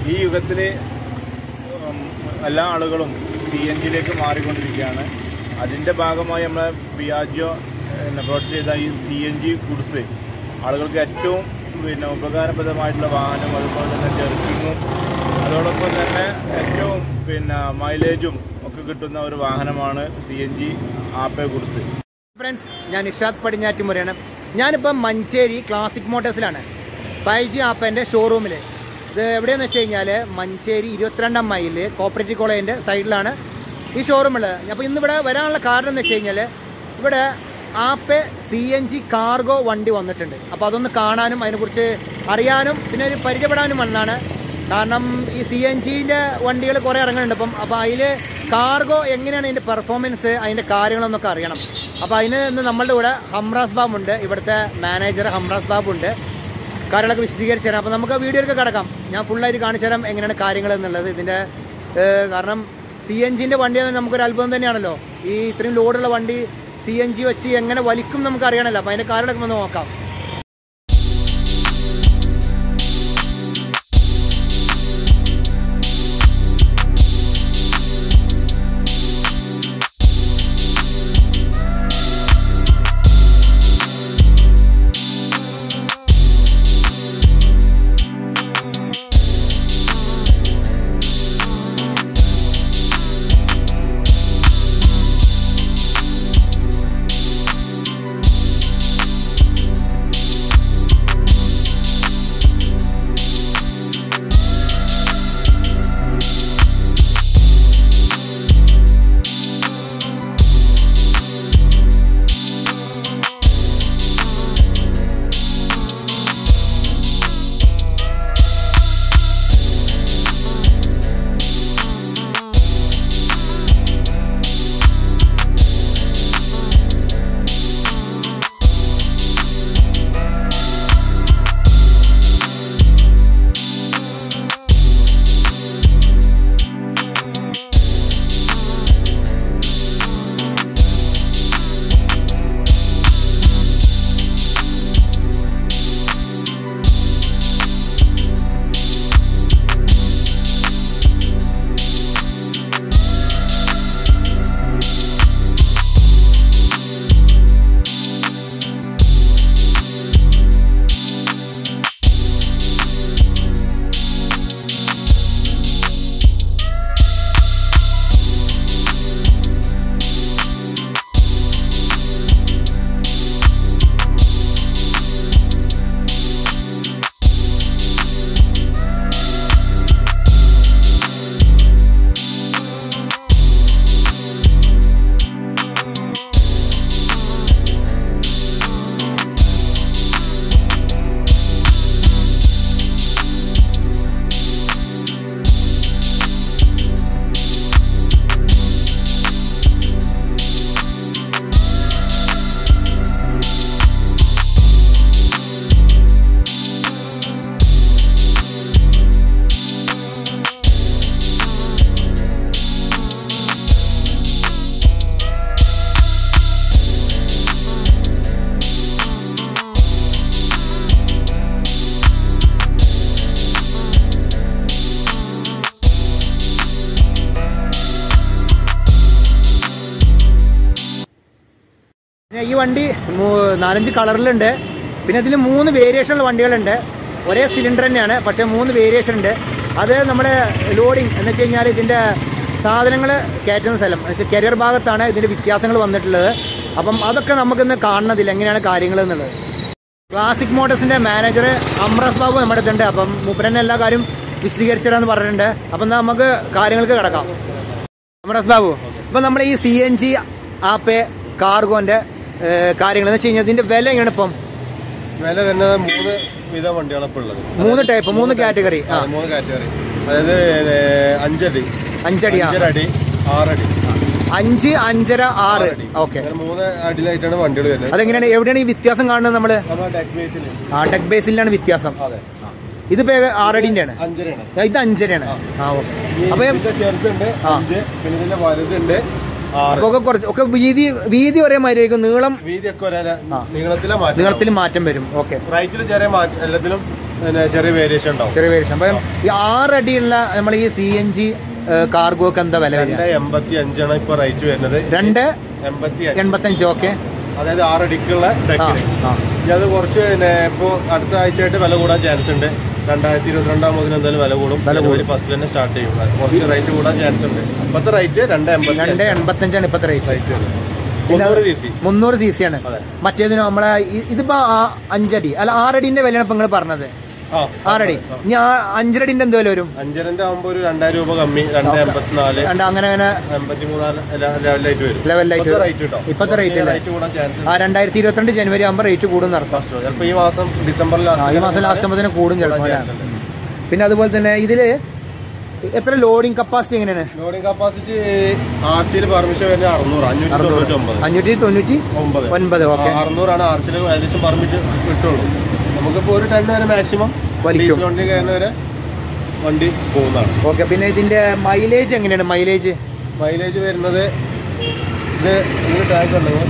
ഈ യുഗത്തിൽ എല്ലാ ആളുകളും സി എൻ ജിയിലേക്ക് മാറിക്കൊണ്ടിരിക്കുകയാണ് അതിൻ്റെ ഭാഗമായി നമ്മളെ പിയാജോ പിന്നെ പ്രൊഡക്റ്റ് ചെയ്ത ഈ സി എൻ ജി ഗുഡ്സ് ആളുകൾക്ക് ഏറ്റവും പിന്നെ ഉപകാരപ്രദമായിട്ടുള്ള വാഹനം അതുപോലെ തന്നെ ജെർക്കിങ്ങും അതോടൊപ്പം തന്നെ ഏറ്റവും പിന്നെ മൈലേജും ഒക്കെ കിട്ടുന്ന ഒരു വാഹനമാണ് C N G Ape goods friends ഞാൻ ഇഷാദ് പടിഞ്ഞാറ്റുമുറയാണ് ഞാനിപ്പം മഞ്ചേരി ക്ലാസിക് മോട്ടോഴ്സിലാണ് ഫൈവ് ജി ആപ്പൻ്റെ ഷോറൂമിൽ ഇത് എവിടെയെന്ന് വെച്ച് കഴിഞ്ഞാൽ മഞ്ചേരി ഇരുപത്തിരണ്ടാം മൈലിൽ കോപ്പറേറ്റീവ് കോളേജിൻ്റെ സൈഡിലാണ് ഈ ഷോറൂമുള്ളത് അപ്പോൾ ഇന്നിവിടെ വരാനുള്ള കാരണം എന്ന് വെച്ച് കഴിഞ്ഞാൽ ഇവിടെ Ape C N G cargo വണ്ടി വന്നിട്ടുണ്ട് അപ്പോൾ അതൊന്ന് കാണാനും അതിനെക്കുറിച്ച് അറിയാനും പിന്നെ ഒരു പരിചയപ്പെടാനും വന്നാണ് കാരണം ഈ സി എൻ ജിൻ്റെ വണ്ടികൾ കുറേ ഇറങ്ങുന്നുണ്ട് അപ്പം അപ്പോൾ അതിൽ കാർഗോ എങ്ങനെയാണ് അതിൻ്റെ പെർഫോമൻസ് അതിൻ്റെ കാര്യങ്ങളെന്നൊക്കെ അറിയണം അപ്പോൾ അതിന് ഇന്ന് നമ്മളുടെ കൂടെ ഹംറാസ് ബാബ് ഉണ്ട് ഇവിടുത്തെ മാനേജർ ഹംറാസ് ബാബ് ഉണ്ട് കാര്യങ്ങളൊക്കെ വിശദീകരിച്ച് തരാം അപ്പോൾ നമുക്ക് ആ വീഡിയോയിലൊക്കെ കിടക്കാം ഞാൻ ഫുള്ളായിട്ട് കാണിച്ചു തരാം എങ്ങനെയാണ് കാര്യങ്ങൾ എന്നുള്ളത് ഇതിൻ്റെ ഏഹ്, കാരണം സി എൻ ജിൻ്റെ വണ്ടി എന്ന് നമുക്കൊരു അത്ഭുതം തന്നെയാണല്ലോ ഈ ഇത്രയും ലോഡുള്ള വണ്ടി സി എൻ ജി വെച്ച് എങ്ങനെ വലിക്കും നമുക്ക് അറിയണമല്ലോ അപ്പോൾ അതിൻ്റെ കാര്യങ്ങളൊക്കെ ഒന്ന് നോക്കാം പിന്നെ ഈ വണ്ടി മൂ- നാലഞ്ച് കളറിലുണ്ട് പിന്നെ ഇതിൽ മൂന്ന് വേരിയേഷനുള്ള വണ്ടികളുണ്ട് ഒരേ സിലിണ്ടർ തന്നെയാണ് പക്ഷേ മൂന്ന് വേരിയേഷൻ ഉണ്ട് അത് നമ്മുടെ ലോഡിങ് എന്ന് വെച്ച് കഴിഞ്ഞാൽ ഇതിന്റെ സാധനങ്ങൾ കയറ്റുന്ന സ്ഥലം കരിയർ ഭാഗത്താണ് ഇതിന്റെ വ്യത്യാസങ്ങൾ വന്നിട്ടുള്ളത് അപ്പം അതൊക്കെ നമുക്കിന്ന് കാണുന്നതിൽ എങ്ങനെയാണ് കാര്യങ്ങൾ എന്നുള്ളത് ക്ലാസിക് മോട്ടോഴ്സിന്റെ മാനേജർ അമ്രസ് ബാബു നമ്മുടെ അടുത്തുണ്ട് അപ്പം മൂപ്പരന്നെ എല്ലാ കാര്യം വിശദീകരിച്ചു തരാന്ന് പറഞ്ഞിട്ടുണ്ട് അപ്പം എന്നാ നമുക്ക് കാര്യങ്ങൾക്ക് കിടക്കാം അമ്രസ് ബാബു ഇപ്പൊ നമ്മൾ ഈ സി എൻ ജി ആപ്പ് കാർഗോന്റെ കാര്യങ്ങൾ എന്ന് വെച്ച് കഴിഞ്ഞാൽ ഇതിന്റെ വില എങ്ങനെയാണ് ഇപ്പം വില വരുന്നത് മൂന്ന് വിധം വണ്ടിയാണ് ഇപ്പോൾ ഉള്ളത് മൂന്ന് ടൈപ്പ് മൂന്ന് കാറ്റഗറി ആ ആ, മൂന്ന് കാറ്റഗറി അതായത് ഏ, അഞ്ചടി അഞ്ചടി ആ അഞ്ചര അടി ആറടി അഞ്ച് അഞ്ചര ആറ് അടി. ഓക്കെ അങ്ങനെ മൂന്ന് അടിയിലായിട്ടാണ് വണ്ടികൾ വരുന്നത് അതെങ്ങനെയാണ് എവിടെയാണ് ഈ വ്യത്യാസം കാണുന്നത് നമ്മള് നമ്മുടെ ടെക് ബേസിൽ ആ ടെക് ബേസിലാണ് വ്യത്യാസം അതെ ഇതിപ്പോ ആറടിന്റെ ആണ് അഞ്ചരയാണ് ഇത് അഞ്ചരയാണ് ആ ഓക്കെ ഈ അപ്പൊ ഇതിന്റെ ചെറുതുണ്ട് ആ. അഞ്ച് പിന്നെ ഇതിന്റെ വലുതുണ്ട് ആറ്. അപ്പൊ ഒക്കെ കുറച്ച് ഒക്കെ വീതി വീതി ഒരേ മാതിരിയായിരിക്കും നീളം വീതിയൊക്കെ ഒരേ നീളത്തിലെ മാറ്റം നീളത്തിൽ മാറ്റം വരും ഓക്കെ റൈറ്റിൽ ചെറിയ മാറ്റം എല്ലാത്തിലും പിന്നെ ചെറിയ വേരിയേഷൻ ഉണ്ടാവും ചെറിയ വേരിയേഷൻ അപ്പം ഈ ആറടിയുള്ള നമ്മൾ ഈ സി എൻ ജി കാർഗോ ഒക്കെ എന്താ വില വരിക രണ്ട് എൺപത്തി അഞ്ചാണ് ഇപ്പൊ റേറ്റ് വരുന്നത് രണ്ട് എൺപത്തി അഞ്ച് എൺപത്തഞ്ച് ഓക്കെ അതായത് ആറടിക്കുള്ള ആ ഡെക്കിന് ആ ഇനി അത് കുറച്ച് പിന്നെ ഇപ്പൊ അടുത്ത ആഴ്ചയായിട്ട് വില കൂടാൻ ചാൻസ് ഉണ്ട് രണ്ടായിരത്തി ഇരുപത്തിരണ്ടാം മുതൽ എന്തായാലും വില കൂടും ജനുവരി ഫസ്റ്റ് തന്നെ സ്റ്റാർട്ട് ചെയ്യും കുറച്ച് റേറ്റ് കൂടാൻ ചാൻസ് ഉണ്ട് ഇപ്പത്തെ റേറ്റ് രണ്ട് എൺപത്തി രണ്ട് എൺപത്തഞ്ചാണ് ഇപ്പത്തെ റേറ്റ് റേറ്റ് മുന്നൂറ് ഡി സി മുന്നൂറ് സി സി ആണ് അതെ. മറ്റേതിന് നമ്മളെ ഇ- ഇതിപ്പോ ആ അഞ്ചടി അല്ല ആറടിന്റെ വിലയാണ് ഇപ്പൊ നിങ്ങൾ പറഞ്ഞത് ആ ആറടി ഇനി ആ അഞ്ചരടിന്റെ എന്ത് വില വരും അഞ്ചരന്റെ ആകുമ്പോ ഒരു രണ്ടായിരം രൂപ കമ്മി രണ്ട് എൺപത്തിനാല് രണ്ട് അങ്ങനെ അങ്ങനെ എൺപത്തി മൂന്നാല് ലെവലായിട്ട് വരും ലെവലായിട്ട് ഇപ്പത്തെ റേറ്റ് കിട്ടും ഇപ്പത്തെ റേറ്റ് അല്ലേ റേറ്റ് കൂടാൻ ചാൻസ് ആ രണ്ടായിരത്തി ഇരുപത്തിരണ്ട് ജനുവരി ആകുമ്പോൾ റേറ്റ് കൂടും നടത്താം ചിലപ്പോ ഈ മാസം ഡിസംബറിൽ ആ, ഈ മാസം ലാസ്റ്റ് ആകുമ്പോൾ കൂടും ചിലപ്പോൾ അല്ലേ? പിന്നെ അതുപോലെ തന്നെ ഇതില് എത്ര ലോഡിംഗ് കപ്പാസിറ്റി എങ്ങനെയാണ് ലോഡിംഗ് കപ്പാസിറ്റി ആർ സിയിൽ പെർമിഷൻ വരുന്നത് അറുന്നൂറ് അഞ്ഞൂറ്റി തൊണ്ണൂറ്റി ഒമ്പത് അഞ്ഞൂറ്റി തൊണ്ണൂറ്റി ഒമ്പത് ഒൻപത് ഓക്കെ ആ, അറുന്നൂറാണ് ആർ സിയിൽ ഏകദേശം പെർമിറ്റ് കിട്ടുള്ളൂ നമുക്കിപ്പോ ഒരു ടൺ വരെ മാക്സിമം വലിക്കും. വണ്ടി കയറുന്ന വരെ വണ്ടി പോകുന്നതാണ് ഓക്കെ പിന്നെ ഇതിന്റെ മൈലേജ് എങ്ങനെയാണ് മൈലേജ് മൈലേജ് വരുന്നത് ഇത് ഇതിന് ടാങ്ക് ഉണ്ടെങ്കിൽ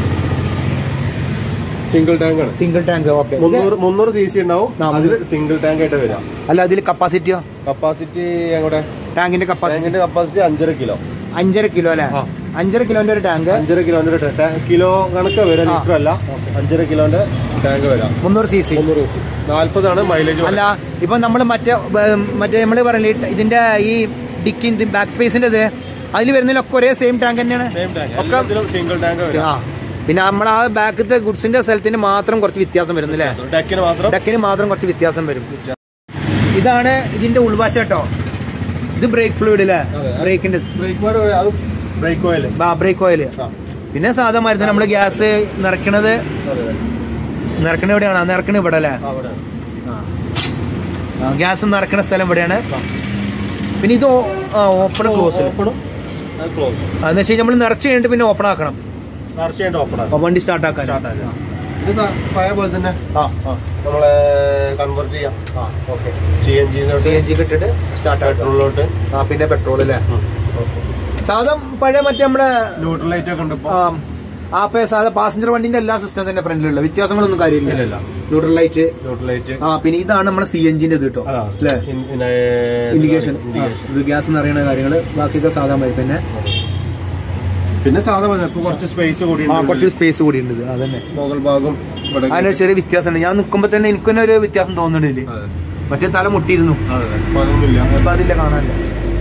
സിംഗിൾ ടാങ്ക് ആണ് സിംഗിൾ ടാങ്ക് ഓക്കെ മുന്നൂറ് മുന്നൂറ് സി സി ഉണ്ടാവും ആ, അതിൽ സിംഗിൾ ടാങ്ക് ആയിട്ട് വരാം അല്ല അതിൽ കപ്പാസിറ്റിയോ കപ്പാസിറ്റി എങ്ങോട്ടെ ടാങ്കിന്റെ കപ്പാസിറ്റി ടാങ്കിന്റെ കപ്പാസിറ്റി അഞ്ചര കിലോ അഞ്ചര കിലോ അല്ലേ ആ. അഞ്ചര കിലോന്റെ ഒരു ടാങ്ക് അഞ്ചര കിലോന്റെ ഒരു ടാ- കിലോ കണക്ക് വരാം ആ. ലിറ്റർ അല്ല അഞ്ചര കിലോന്റെ ടാങ്ക് വരാം മുന്നൂറ് സി സി മുന്നൂറ് സി നാല്പതാണ് മൈലേജ് അല്ല ഇപ്പൊ നമ്മൾ മറ്റേ ഏർ, മറ്റേ നമ്മൾ പറഞ്ഞില്ലേ ഇതിന്റെ ഈ ഡിക്കി ബാക്ക് സ്പേസിന്റെ ഇത് അതിൽ വരുന്നതിലൊക്കെ ഒരേ സെയിം ടാങ്ക് തന്നെയാണ് സെയിം ടാങ്ക് ഒക്കെ- എല്ലാത്തിലും സിംഗിൾ ടാങ്ക് വരാം ആ പിന്നെ നമ്മൾ ആ ബാക്കത്തെ ഗുഡ്സിന്റെ സ്ഥലത്തിന് മാത്രം കുറച്ച് വ്യത്യാസം വരുന്നില്ലേ ഡെക്കിന് മാത്രം ഡക്കിന് മാത്രം കുറച്ച് വ്യത്യാസം വരും ഇതാണ് ഇതിന്റെ ഉൾവശം കേട്ടോ ഇത് ബ്രേക്ക് ഫ്ലൂയിഡ് അല്ലേ അതെ. ബ്രേക്കിന്റെ ബ്രേക്ക് അത് ബ്രേക്ക് ഓയിൽ ബ്രേക്ക് ഓയിൽ പിന്നെ സാധാ മരുന്ന് നമ്മൾ ഗ്യാസ് നിറയ്ക്കണത് നിറക്കണ എവിടെയാണ് നിറക്കണ ഇവിടെ അല്ലേ അവിടെ ഗ്യാസ് നിറക്കണ സ്ഥലം ഇവിടെയാണ് പിന്നെ ഇത് ഓപ്പൺ ക്ലോസ് ഓപ്പണും അത് ക്ലോസ് എന്ന് വെച്ച് കഴിഞ്ഞാൽ നമ്മൾ നിറച്ച് കഴിഞ്ഞിട്ട് പിന്നെ ഓപ്പൺ ആക്കണം തീർച്ചയായിട്ടും ഓപ്പൺ അപ്പൊ വണ്ടി സ്റ്റാർട്ട് ആക്കാൻ സ്റ്റാർട്ട് ആക്കാം ഇത് ന- പഴയ പോലെ തന്നെ ആ ആ നമ്മളെ കൺവേർട്ട് ചെയ്യാം ആ okay C N G C N G കിട്ടിട്ട് സ്റ്റാർട്ട് ആക്കണം പെട്രോളിലോട്ട് ആ പിന്നെ പെട്രോൾ അല്ലേ സാധാ പഴയ മറ്റേ നമ്മുടെ ന്യൂട്രൽ ലൈറ്റ് ഒക്കെ ഉണ്ട് ഇപ്പൊ ആ, ആ പേ- സാധാ പാസഞ്ചർ വണ്ടിന്റെ എല്ലാ സിസ്റ്റം തന്നെ ഫ്രണ്ടിലുള്ള വ്യത്യാസങ്ങളൊന്നും കാര്യമില്ല ഇല്ലില്ല. ന്യൂട്രൽ ലൈറ്റ് ന്യൂട്രൽ ലൈറ്റ് ആ പിന്നെ ഇതാണ് നമ്മുടെ സി എൻ ജിന്റെ ഇത് കേട്ടോ അല്ലേ ഇൻഡിക്കേഷൻ ഇത് ഗ്യാസ് എന്ന് പറയുന്ന കാര്യങ്ങള് ബാക്കിയൊക്കെ സാധാ മാതിരി തന്നെ പിന്നെ സാധാ പോലെ ഇപ്പൊ കുറച്ച് സ്പേസ് കൂടി ആ കുറച്ച് സ്പേസ് കൂടി ഉണ്ട് ഇത് അതന്നെ മുകൾ ഭാഗം ഇവിടെ അതിനൊരു ചെറിയ വ്യത്യാസമുണ്ട് ഞാൻ നിൽക്കുമ്പോ തന്നെ എനിക്ക് തന്നെ ഒരു വ്യത്യാസം തോന്നുന്നുണ്ട് ഇതില് അതെ മറ്റേ തല മുട്ടിയിരുന്നു അതെ അപ്പൊ അതൊന്നുമില്ല അപ്പൊ അതില്ല കാണാനില്ല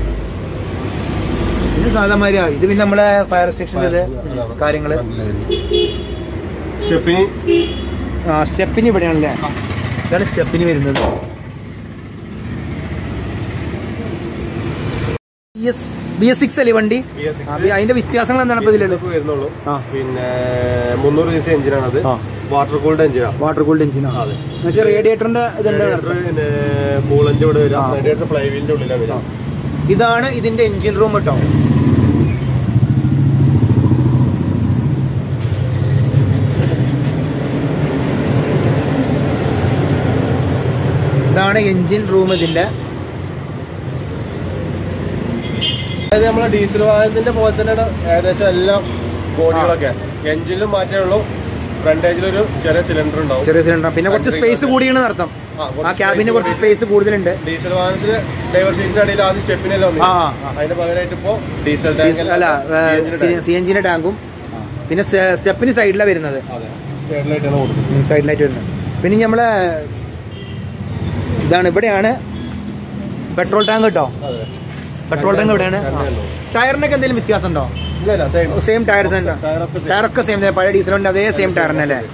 ഇത് സാധാ മാതിരിയാ ഇത് പിന്നെ നമ്മളെ ഫയർ സ്റ്റേഷൻ്റെ ഇത് കാര്യങ്ങള് സ്റ്റെപ്പിനി ആ സ്റ്റെപ്പിന് ഇവിടെയാണല്ലേ ഇതാണ് സ്റ്റെപ്പിന് വരുന്നത് ബി എസ് സിക്സ് അല്ലേ വണ്ടി ആ, ബി- അതിന്റെ വ്യത്യാസങ്ങൾ എന്താണ് ഇപ്പൊ ഇതിലുള്ളത് വരുന്നുള്ളൂ ആ. പിന്നെ മുന്നൂറ് സി സി എഞ്ചിനാണ് അത് ആ. വാട്ടർ കൂൾഡ് എഞ്ചിനാണ് വാട്ടർ കൂൾഡ് എഞ്ചിനാണ് അതെ. എന്നുവെച്ചാൽ റേഡിയേറ്ററിന്റെ ഇതുണ്ട് പിന്നെ കൂളന്റ് ഇവിടെ വരും ആ. റേഡിയേറ്റർ ഫ്ലൈവീലിന്റെ ഉള്ളിലാണ് വരും ഇതാണ് ഇതിന്റെ എഞ്ചിൻ റൂം കേട്ടോ ഇതാണ് എഞ്ചിൻ റൂം ഇതിന്റെ അതായത് നമ്മളെ ഡീസൽ വാഹനത്തിന്റെ പോലെ തന്നെയാണ് ഏകദേശം എല്ലാം ബോഡികളൊക്കെ എഞ്ചിനിലും മാറ്റേ ഉള്ളൂ ഫ്രണ്ട് ഏജിലൊരു ചെറിയ സിലിണ്ടർ ഉണ്ടാവും ചെറിയ സിലിണ്ടർ പിന്നെ കുറച്ച് സ്പേസ് കൂടിയാണ് അർത്ഥം ആ, കുറച്ച് ആ ക്യാബിന് space കുറച്ച് കൂടി. സ്പേസ് കൂടുതലുണ്ട് ഡീസൽ വാഹനത്തിന് ഡ്രൈവർ സീറ്റിന്റെ അടിയിൽ ആദ്യം സ്റ്റെപ്പിനെല്ലാം വന്നു ആ, ആ. അതിന്റെ പകരമായിട്ട് ഇപ്പോ ഡീസൽ ഡീസൽ ടാങ്ക് അല്ല സി എഞ്ചിന്റെ ടാങ്കും പിന്നെ സ്റ്റെപ്പിന് സൈഡിലാണ് വരുന്നത് അതെ സൈഡിലായിട്ടാണ് കൊടുക്കുന്നത് സൈഡിലായിട്ട് വരുന്നത് പിന്നെ നമ്മളെ ഇതാണ് ഇവിടെയാണ് പെട്രോൾ ടാങ്ക് കേട്ടോ അതെ പെട്രോൾ ടാങ്ക് ഇവിടെയാണ് രണ്ടേ ഉള്ളൂ. ടയറിനൊക്കെ എന്തെങ്കിലും വ്യത്യാസം ഉണ്ടോ ഇല്ല ഇല്ല സൈഡ് സെയിം ടയർ തന്നെ ടയറൊക്കെ same. ടയറൊക്കെ സെയിം തന്നെ പഴയ ഡീസൽ ഉണ്ട് അതേ സെയിം ടയർ തന്നെ അല്ലേ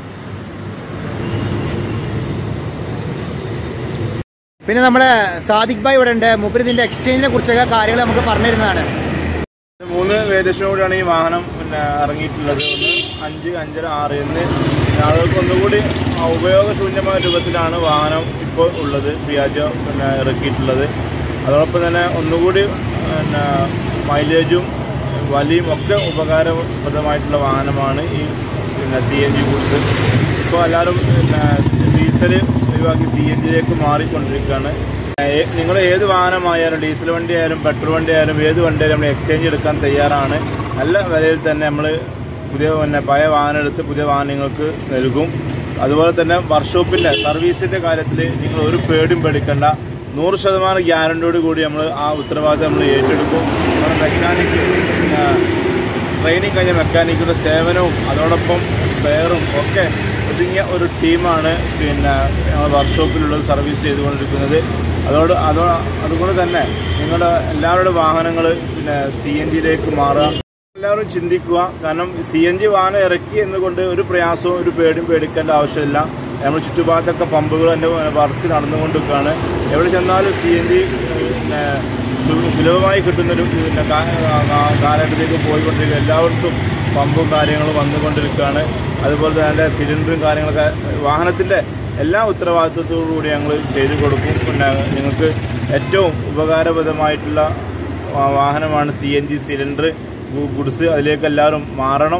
പിന്നെ നമ്മുടെ സാദിഖ് ഭായ് ഇവിടെ ഉണ്ട് മൂപ്പര് ഇതിന്റെ എക്സ്ചേഞ്ചിനെ കുറിച്ചൊക്കെ കാര്യങ്ങൾ നമുക്ക് പറഞ്ഞു തരുന്നതാണ് മൂന്ന് വേരിയേഷനോടെയാണ് ഈ വാഹനം പിന്നെ ഇറങ്ങിയിട്ടുള്ളത് ഒന്ന് അഞ്ച് അഞ്ചര ആറ് എന്ന് ആളുകൾക്ക് ഒന്നുകൂടി ഉപയോഗശൂന്യമായ രൂപത്തിലാണ് വാഹനം ഇപ്പോൾ ഉള്ളത് പിയാജോ പിന്നെ ഇറക്കിയിട്ടുള്ളത് അതോടൊപ്പം തന്നെ ഒന്നുകൂടി പിന്നെ മൈലേജും വലിയും ഒക്കെ ഉപകാരപ്രദമായിട്ടുള്ള വാഹനമാണ് ഈ പിന്നെ സി എൻ ജി ഗുഡ്സ് ഇപ്പോൾ എല്ലാവരും പിന്നെ ഡീസൽ ഒഴിവാക്കി സി എൻ ജിയിലേക്ക് മാറിക്കൊണ്ടിരിക്കുകയാണ് ഏ- നിങ്ങൾ ഏത് വാഹനമായാലും ഡീസൽ വണ്ടി ആയാലും പെട്രോൾ വണ്ടി ആയാലും ഏത് വണ്ടി ആയാലും നമ്മൾ എക്സ്ചേഞ്ച് എടുക്കാൻ തയ്യാറാണ് നല്ല വിലയിൽ തന്നെ നമ്മൾ പുതിയ പിന്നെ പഴയ വാഹനം എടുത്ത് പുതിയ വാഹനങ്ങൾക്ക് നൽകും അതുപോലെ തന്നെ വർക്ക്ഷോപ്പിൻ്റെ സർവീസിൻ്റെ കാര്യത്തിൽ നിങ്ങൾ ഒരു പേടിയും പേടിക്കേണ്ട നൂറ് ശതമാനം ഗ്യാരണ്ടിയോട് കൂടി നമ്മൾ ആ ഉത്തരവാദിത്തം നമ്മൾ ഏറ്റെടുക്കും നമ്മുടെ മെക്കാനിക് പിന്നെ ട്രെയിനിങ് കഴിഞ്ഞ മെക്കാനിക്കുടെ സേവനവും അതോടൊപ്പം സ്പെയറും ഒക്കെ ഒതുങ്ങിയ ഒരു ടീമാണ് പിന്നെ ഞങ്ങൾ വർക്ക്ഷോപ്പിലുള്ളത് സർവീസ് ചെയ്തുകൊണ്ടിരിക്കുന്നത് അതോട് അതോ അതുകൊണ്ട് തന്നെ നിങ്ങളുടെ എല്ലാവരുടെ വാഹനങ്ങൾ പിന്നെ സി എൻ ജിയിലേക്ക് മാറുക എല്ലാവരും ചിന്തിക്കുക കാരണം സി എൻ ജി വാഹനം ഇറക്കി എന്നുകൊണ്ട് ഒരു പ്രയാസവും ഒരു പേടിയും പേടിക്കേണ്ട ആവശ്യമില്ല നമ്മൾ ചുറ്റുഭാഗത്തൊക്കെ പമ്പുകൾ എൻ്റെ വർക്ക് നടന്നുകൊണ്ടിരിക്കുകയാണ് എവിടെ ചെന്നാലും സി എൻ ജി പിന്നെ സു- സുലഭമായി കിട്ടുന്നൊരു പിന്നെ കാ- കാ- കാലഘട്ടത്തിലേക്ക് പോയിക്കൊണ്ടിരിക്കുക എല്ലാവർക്കും പമ്പും കാര്യങ്ങളും വന്നുകൊണ്ടിരിക്കുകയാണ് അതുപോലെ തന്നെ അതിൻ്റെ സിലിണ്ടറും കാര്യങ്ങളൊക്കെ വാഹനത്തിൻ്റെ എല്ലാ ഉത്തരവാദിത്വത്തോടു കൂടി ഞങ്ങൾ ചെയ്തു കൊടുക്കും പിന്നെ നിങ്ങൾക്ക് ഏറ്റവും ഉപകാരപ്രദമായിട്ടുള്ള വാ- വാഹനമാണ് C N G cylinder goods അതിലേക്ക് എല്ലാവരും മാറണം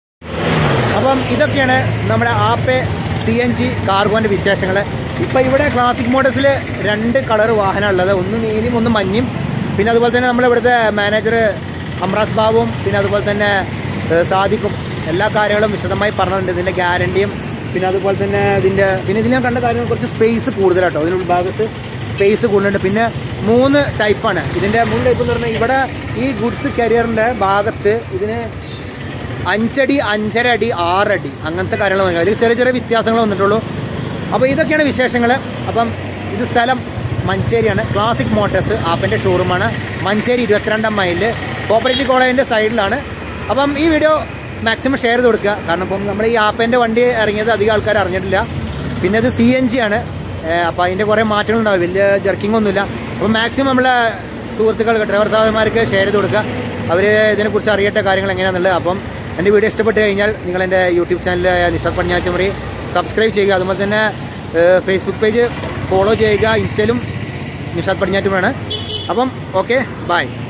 അപ്പം ഇതൊക്കെയാണ് നമ്മുടെ ആപ്പെ സി എൻ ജി കാർഗോന്റെ വിശേഷങ്ങൾ ഇപ്പം ഇവിടെ ക്ലാസിക് മോഡൽസിൽ രണ്ട് കളർ വാഹനം ഉള്ളത് ഒന്ന് നീലയും ഒന്ന് മഞ്ഞയും പിന്നെ അതുപോലെ തന്നെ നമ്മുടെ ഇവിടുത്തെ മാനേജർ അമ്രാസ് ബാബുവും പിന്നെ അതുപോലെ തന്നെ ഏഹ്, സാദിഖും എല്ലാ കാര്യങ്ങളും വിശദമായി പറഞ്ഞിട്ടുണ്ട് ഇതിൻ്റെ ഗ്യാരണ്ടിയും പിന്നെ അതുപോലെ തന്നെ ഇതിൻ്റെ പിന്നെ ഇതിൽ ഞാൻ കണ്ട കാര്യങ്ങൾ കുറച്ച് സ്പേസ് കൂടുതലാട്ടോ ഇതിൻ്റെ ഉൾഭാഗത്ത് സ്പേസ് കൂടുതലുണ്ട് പിന്നെ മൂന്ന് ടൈപ്പാണ് ഇതിൻ്റെ മൂന്ന് ടൈപ്പ് എന്ന് പറഞ്ഞാൽ ഇവിടെ ഈ ഗുഡ്സ് കരിയറിൻ്റെ ഭാഗത്ത് ഇതിന് അഞ്ചടി അഞ്ചര അടി ആറടി അങ്ങനത്തെ കാര്യങ്ങൾ വന്നു അതിൽ ചെറിയ ചെറിയ വ്യത്യാസങ്ങൾ വന്നിട്ടുള്ളൂ അപ്പോൾ ഇതൊക്കെയാണ് വിശേഷങ്ങൾ അപ്പം ഇത് സ്ഥലം മഞ്ചേരിയാണ് ക്ലാസിക് മോട്ടോഴ്സ് ആപ്പിൻ്റെ ഷോറൂമാണ് മഞ്ചേരി ഇരുപത്തിരണ്ടാം മൈലിൽ കോപ്പറേറ്റീവ് കോളേജിൻ്റെ സൈഡിലാണ് അപ്പം ഈ വീഡിയോ മാക്സിമം ഷെയർ ചെയ്ത് കൊടുക്കുക കാരണം ഇപ്പം നമ്മൾ ഈ ആപ്പിൻ്റെ വണ്ടി ഇറങ്ങിയത് അധികം ആൾക്കാർ അറിഞ്ഞിട്ടില്ല പിന്നെ ഇത് സി എൻ ജി ആണ് അപ്പോൾ അതിൻ്റെ കുറേ മാറ്റങ്ങളുണ്ടാവും വലിയ ജർക്കിംഗ് ഒന്നുമില്ല അപ്പോൾ മാക്സിമം നമ്മളെ സുഹൃത്തുക്കൾക്ക് ഡ്രൈവർ സഹോദരന്മാർക്ക് ഷെയർ ചെയ്ത് കൊടുക്കുക അവർ ഇതിനെക്കുറിച്ച് അറിയട്ടെ കാര്യങ്ങൾ എങ്ങനെയാണെന്നുള്ളത് അപ്പം എൻ്റെ വീഡിയോ ഇഷ്ടപ്പെട്ട് കഴിഞ്ഞാൽ നിങ്ങൾ എൻ്റെ YouTube channel Nishad Padinjattumuri subscribe ചെയ്യുക അതുപോലെ തന്നെ ഫേസ്ബുക്ക് പേജ് ഫോളോ ചെയ്യുക ഇൻസ്റ്റയിലും നിഷാദ് പടിഞ്ഞാറ്റുമാണ് അപ്പം ഓക്കെ ബൈ